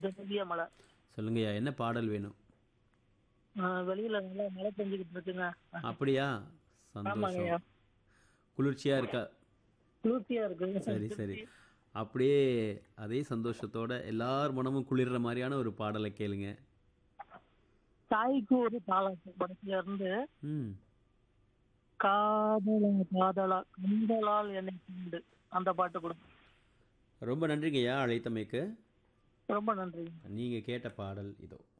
பெரிய மழை சொல்லுங்கய்யா என்ன பாடல் வேணும் ஆஹ் வெளியில நல்லா மழை பெஞ்சுக்கிட்டு இருக்குங்க அப்படியா ஆமாங்கய்யா சந்தோஷம் குளிர்ச்சியா இருக்கா குளிர்ச்சியா இருக்கு சரி சரி அப்படியே அதே சந்தோஷத்தோட எல்லார் மனமும் குளிர்ற மாதிரியான ஒரு பாடலை கேளுங்க தாய்க்கு ஒரு தாளாட்டு படத்துல இருந்து ம் காதலா காதலா கண்களால் என்னை கொண்டு அந்த பாட்டு கொடுங்க ரொம்ப நன்றிங்கய்யா அழைத்தமைக்கு ரொம்ப நன்றி நீங்கள் கேட்ட பாடல் இதோ